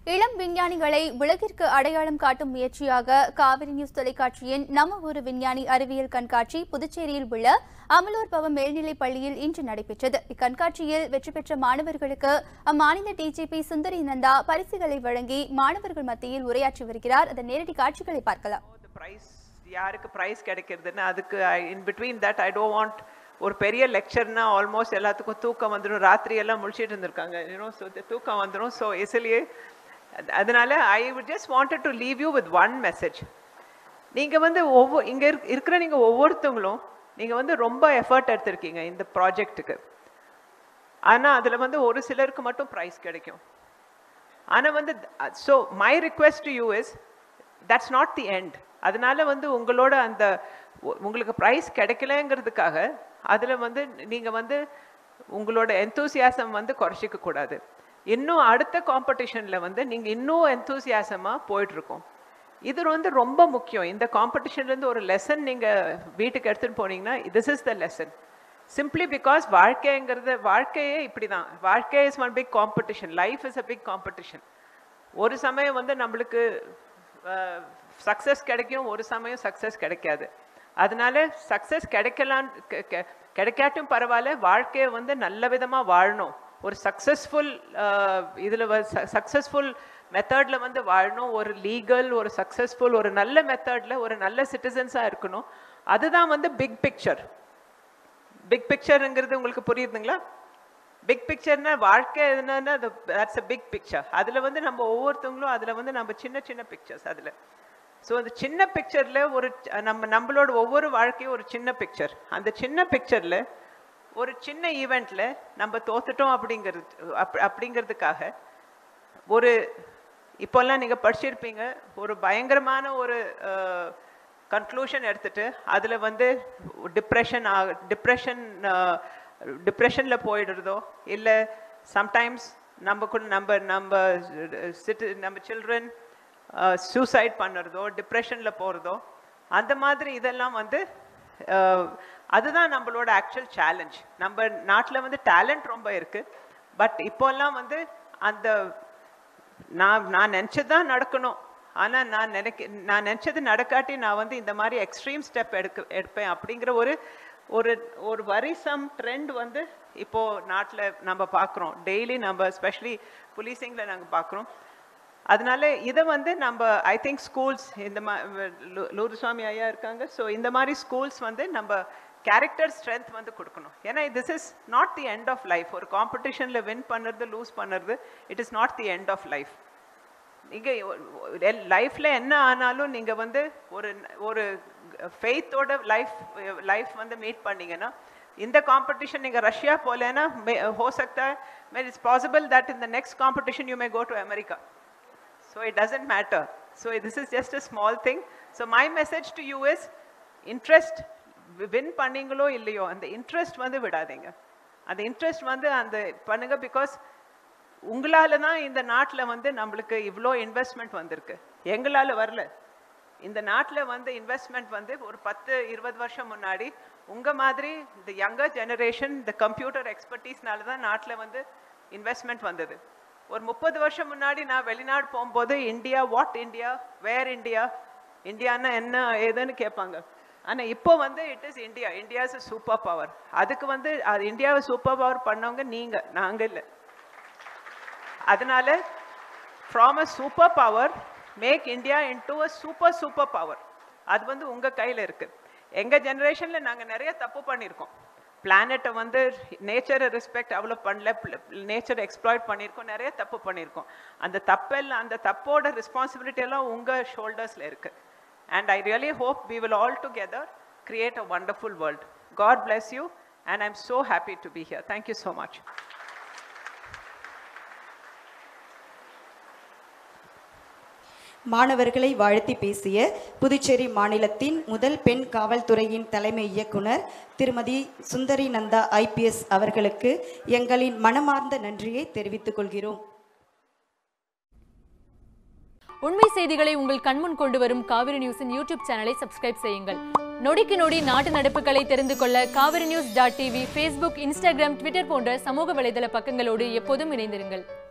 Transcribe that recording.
இளம் விஞ்ஞானிகளை உலகிற்கு அடையாளம் காட்டும் முயற்சியாக காவிரி நியூஸ் தொலைக்காட்சியின் நம்ம ஒரு விஞ்ஞானி அறிவியல் கண்காட்சி புதுச்சேரியில் உள்ள அமலூர் பவ மேல்நிலைப் பள்ளியில் இன்று நடைபெற்றது இக்கண்காட்சியில் வெற்றி பெற்ற மாணவர்களுக்கு அம்மாநில டிஜிபி சுந்தரி நந்தா பரிசுகளை வழங்கி மாணவர்கள் மத்தியில் உரையாற்றி வருகிறார் அதன் நேரடி காட்சிகளை பார்க்கலாம் the price யாருக்கு ப்ரைஸ் கிடைக்கிறதுன்னு அதுக்கு in between that I don't want ஒரு பெரிய லெக்சர்னா ஆல்மோஸ்ட் எல்லாத்துக்கும் தூக்கம் வந்துடும் ராத்திரி எல்லாம் முழிச்சிட்டு இருந்திருக்காங்க யூனோ ஸோ தூக்கம் வந்துடும் ஸோ இசிலியே அதனால ஐ would just wanted to leave you with one message நீங்கள் வந்து ஒவ்வொரு இங்கே இருக்கிற நீங்கள் ஒவ்வொருத்தவங்களும் நீங்கள் வந்து ரொம்ப எஃபர்ட் எடுத்திருக்கீங்க இந்த ப்ராஜெக்ட்டுக்கு ஆனால் அதில் வந்து ஒரு சிலருக்கு மட்டும் ப்ரைஸ் கிடைக்கும் ஆனால் வந்து so my request to you is that's not the end அதனால வந்து உங்களோட அந்த உ- உங்களுக்கு ப்ரைஸ் கிடைக்கலங்கிறதுக்காக அதில் வந்து நீங்கள் வந்து உங்களோட எந்தூசியாசம் வந்து குறைச்சிக்க கூடாது இன்னும் அடுத்த காம்படிஷனில் வந்து நீங்கள் இன்னும் எந்தூசியாசமாக போயிட்டுருக்கோம் இது வந்து ரொம்ப முக்கியம் இந்த காம்படிஷன்லேருந்து ஒரு லெசன் நீங்கள் வீட்டுக்கு எடுத்துகிட்டு போனீங்கன்னா this is the lesson simply because வாழ்க்கைங்கிறது வாழ்க்கையே இப்படி தான் வாழ்க்கை is one big competition life is a big competition ஒரு சமயம் வந்து நம்மளுக்கு சக்ஸஸ் கிடைக்கும் ஒரு சமயம் சக்ஸஸ் கிடைக்காது அதனால சக்ஸஸ் கிடைக்கலான் கெ- கெ- கிடைக்காட்டும் பரவாயில்ல வாழ்க்கையை வந்து நல்ல விதமாக வாழணும் ஒரு சக்ஸஸ்ஃபுல் இதில் சக்ஸஸ்ஃபுல் மெத்தடில் வந்து வாழணும் ஒரு லீகல் ஒரு சக்ஸஸ்ஃபுல் ஒரு நல்ல மெத்தடில் ஒரு நல்ல சிட்டிசன்ஸாக இருக்கணும் அதுதான் வந்து பிக் பிக்சர் பிக் பிக்சருங்கிறது உங்களுக்கு புரியுதுங்களா பிக் பிக்சர்னா வாழ்க்கை என்னன்னா தட்ஸ் அ பிக் பிக்சர் அதில் வந்து நம்ம ஒவ்வொருத்தவங்களும் அதில் வந்து நம்ம சின்ன சின்ன பிக்சர்ஸ் அதில் ஸோ அந்த சின்ன பிக்சரில் ஒரு ச- நம்ம நம்மளோட ஒவ்வொரு வாழ்க்கையும் ஒரு சின்ன பிக்சர் அந்த சின்ன பிக்சரில் ஒரு சின்ன ஈவெண்ட்டில் நம்ம தோத்துட்டோம் அப்படிங்கிறது அப் அப்படிங்கிறதுக்காக ஒரு இப்போல்லாம் நீங்கள் படிச்சிருப்பீங்க ஒரு பயங்கரமான ஒரு கன்க்ளூஷன் எடுத்துட்டு அதில் வந்து டிப்ரெஷன் ஆக டிப்ரெஷன் டிப்ரெஷனில் போயிடுறதோ இல்லை சம்டைம்ஸ் நம்ம கூட நம்ம நம்ம சிட்டி நம்ம சில்ட்ரன் சூசைட் பண்ணுறதோ டிப்ரெஷனில் போகிறதோ அந்த மாதிரி இதெல்லாம் வந்து அஹ், அதுதான் நம்மளோட ஆக்சுவல் சேலஞ்ச் நம்ம நாட்டில் வந்து டேலண்ட் ரொம்ப இருக்குது பட் இப்போல்லாம் வந்து அந்த நான் நான் நினச்சது தான் நடக்கணும் ஆனால் நான் நினைக்க நான் நினச்சது நடக்காட்டி நான் வந்து இந்த மாதிரி எக்ஸ்ட்ரீம் ஸ்டெப் எடுக்க எடுப்பேன் அப்படிங்கிற ஒரு ஒரு ஒரு வரிசம் ட்ரெண்ட் வந்து இப்போது நாட்டில் நம்ம பார்க்குறோம் டெய்லி நம்ம ஸ்பெஷலி புலீசிங்கில் நாங்கள் பார்க்குறோம் அதனால இதை வந்து நம்ம ஐ திங்க் ஸ்கூல்ஸ் இந்த மா லு- லூருசுவாமி ஐயா இருக்காங்க ஸோ இந்த மாதிரி ஸ்கூல்ஸ் வந்து நம்ம கேரக்டர் ஸ்ட்ரென்த் வந்து கொடுக்கணும் ஏன்னா this is not the end of life ஒரு காம்படிஷனில் வின் பண்ணுறது லூஸ் பண்ணுறது it is not the end of life நீங்கள் லைஃப்பில் என்ன ஆனாலும் நீங்கள் வந்து ஒரு ஒரு ஃபெய்த்தோட லைஃப் லைஃப் வந்து மீட் பண்ணீங்கன்னா இந்த காம்படிஷன் நீங்கள் ரஷ்யா போலேன்னா ஹோ சக்தா மே இட்ஸ் பாசிபிள் தட் இந்த next competition you may go to America So it doesn't matter. So this is just a small thing. So my message to you is interest win பண்ணீங்களோ இல்லையோ அந்த interest வந்து விடாதீங்க அந்த இன்ட்ரெஸ்ட் வந்து அந்த பண்ணுங்க பிகாஸ் உங்களால தான் இந்த நாட்டில் வந்து நம்மளுக்கு இவ்வளோ இன்வெஸ்ட்மெண்ட் வந்திருக்கு எங்களால் வரல இந்த நாட்டில் வந்து இன்வெஸ்ட்மெண்ட் வந்து ஒரு பத்து இருபது வருஷம் முன்னாடி உங்கள் மாதிரி இந்த யங்கர் ஜெனரேஷன் இந்த கம்ப்யூட்டர் எக்ஸ்பர்டீஸ்னால தான் நாட்டில் வந்து இன்வெஸ்ட்மெண்ட் வந்தது ஒரு முப்பது வருஷம் முன்னாடி நான் வெளிநாடு போகும்போது India what India where India இந்தியான்னா என்ன ஏதுன்னு கேட்பாங்க ஆனால் இப்போ வந்து it is India India is super power அதுக்கு வந்து அது இந்தியாவை சூப்பர் பவர் பண்ணவங்க நீங்கள் நாங்கள் இல்லை அதனால from a super power make India into a super super power அது வந்து உங்கள் கையில் இருக்குது எங்கள் ஜெனரேஷனில் நாங்கள் நிறைய தப்பு பண்ணியிருக்கோம் பிளானெட்டை வந்து நேச்சரை ரெஸ்பெக்ட் அவ்வளோ பண்ணல நேச்சரை எக்ஸ்ப்ளாய்ட் பண்ணியிருக்கோம் நிறைய தப்பு பண்ணியிருக்கோம் அந்த தப்பெல்லாம் அந்த தப்போட ரெஸ்பான்சிபிலிட்டி எல்லாம் உங்கள் ஷோல்டர்ஸில் இருக்குது and I really hope we will all together create a wonderful world God bless you and I am so happy to be here thank you so much மாணவர்களை வாழ்த்தி பேசிய புதுச்சேரி மாநிலத்தின் முதல் பெண் காவல்துறையின் தலைமை இயக்குனர் திருமதி சுந்தரி நந்தா ஐபிஎஸ் அவர்களுக்கு எங்களின் மனமார்ந்த நன்றியை தெரிவித்துக் கொள்கிறோம் உண்மை செய்திகளை உங்கள் கண்முன் கொண்டு வரும் காவிரி நியூஸின் யூடியூப் சேனலை சப்ஸ்கிரைப் செய்யுங்கள் நொடிக்கு நொடி நாட்டு நடப்புகளை தெரிந்து கொள்ள Kaveri news dot TV Facebook Instagram Twitter போன்ற சமூக வலைதள பக்கங்களோடு எப்போதும் இணைந்திருங்கள்